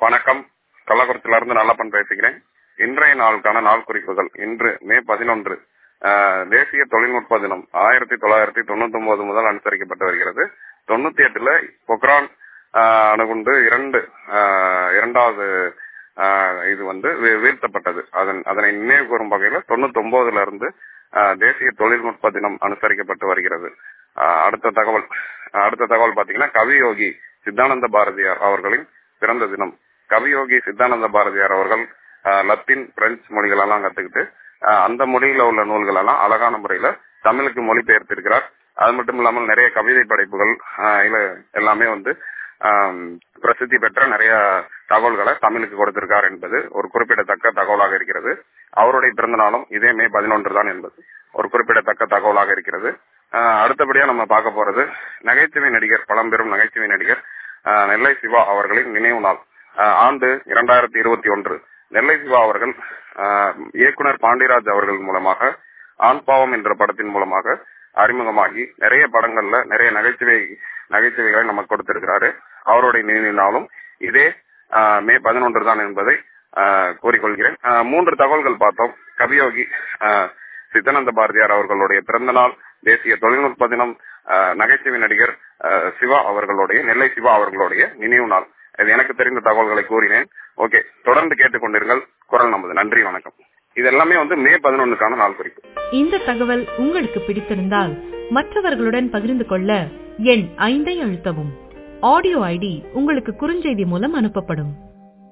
வணக்கம் கள்ளக்குறிச்சியில இருந்து நல்லப்பன் பேசுகிறேன் இன்றைய நாளுக்கான நாள் குறிப்புகள் இன்று மே பதினொன்று தேசிய தொழில்நுட்ப தினம் ஆயிரத்தி தொள்ளாயிரத்தி தொண்ணூத்தி ஒன்பது முதல் அனுசரிக்கப்பட்டு வருகிறது தொண்ணூத்தி எட்டுல பொக்ரான் ஆஹ், அணுகுண்டு இரண்டு ஆஹ், இரண்டாவது ஆஹ், இது வந்து வீ- வீழ்த்தப்பட்டது அதன் அதனை நினைவு கூறும் வகையில தொண்ணூத்தி ஒன்பதுல இருந்து ஆஹ், தேசிய தொழில்நுட்ப தினம் அனுசரிக்கப்பட்டு வருகிறது ஆஹ், அடுத்த தகவல் அடுத்த தகவல் பாத்தீங்கன்னா கவியோகி சித்தானந்த பாரதியார் அவர்களின் பிறந்த தினம் கவியோகி சித்தானந்த பாரதியார் அவர்கள் ஆஹ், லத்தீன் பிரெஞ்சு மொழிகள் எல்லாம் கத்துக்கிட்டு ஆஹ், அந்த மொழியில உள்ள நூல்கள் எல்லாம் அழகான முறையில தமிழுக்கு மொழிபெயர்த்திருக்கிறார் அது மட்டும் இல்லாமல் நிறைய கவிதை படைப்புகள் ஆஹ், இல்ல எல்லாமே வந்து ஆம், பிரசித்தி பெற்ற நிறைய தகவல்களை தமிழுக்கு கொடுத்திருக்கார் என்பது ஒரு குறிப்பிடத்தக்க தகவலாக இருக்கிறது அவருடைய பிறந்த நாளும் இதே மே பதினொன்று தான் என்பது ஒரு குறிப்பிடத்தக்க தகவலாக இருக்கிறது ஆஹ், அடுத்தபடியா நம்ம பார்க்க போறது நகைச்சுவை நடிகர் பழம்பெரும் நகைச்சுவை நடிகர் ஆஹ், நெல்லை சிவா அவர்களின் நினைவு நாள் ஆஹ், ஆண்டு இரண்டாயிரத்தி இருபத்தி ஒன்று நெல்லை சிவா அவர்கள் ஆஹ், இயக்குனர் பாண்டியராஜ் அவர்கள் மூலமாக ஆண் பாவம் என்ற படத்தின் மூலமாக அறிமுகமாகி நிறைய படங்கள்ல நிறைய நகைச்சுவை நகைச்சுவைகளை நமக்கு கொடுத்திருக்கிறாரு அவருடைய நினைவு நாளும் இதே ஆஹ், மே பதினொன்று தான் என்பதை ஆஹ், கூறிக்கொள்கிறேன் ஆஹ், மூன்று தகவல்கள் பார்த்தோம் கவியோகி ஆஹ், சித்தானந்த பாரதியார் அவர்களுடைய பிறந்த நாள் தேசிய தொழில்நுட்ப தினம் ஆஹ், நகைச்சுவை நடிகர் ஆஹ், சிவா அவர்களுடைய நெல்லை சிவா அவர்களுடைய நினைவு நாள் இது எனக்கு தெரிந்த தகவல்களை கூறினேன் ஓகே தொடர்ந்து கேட்டுக்கொண்டிருங்கள் குரல் நமது நன்றி வணக்கம் இது எல்லாமே வந்து மே பதினொன்னுக்கான நாள் குறிப்பு இந்த தகவல் உங்களுக்கு பிடித்திருந்தால் மற்றவர்களுடன் பகிர்ந்து கொள்ள எண் ஐந்தை அழுத்தவும் ஆடியோ ஐடி உங்களுக்கு குறுஞ்செய்தி மூலம் அனுப்பப்படும்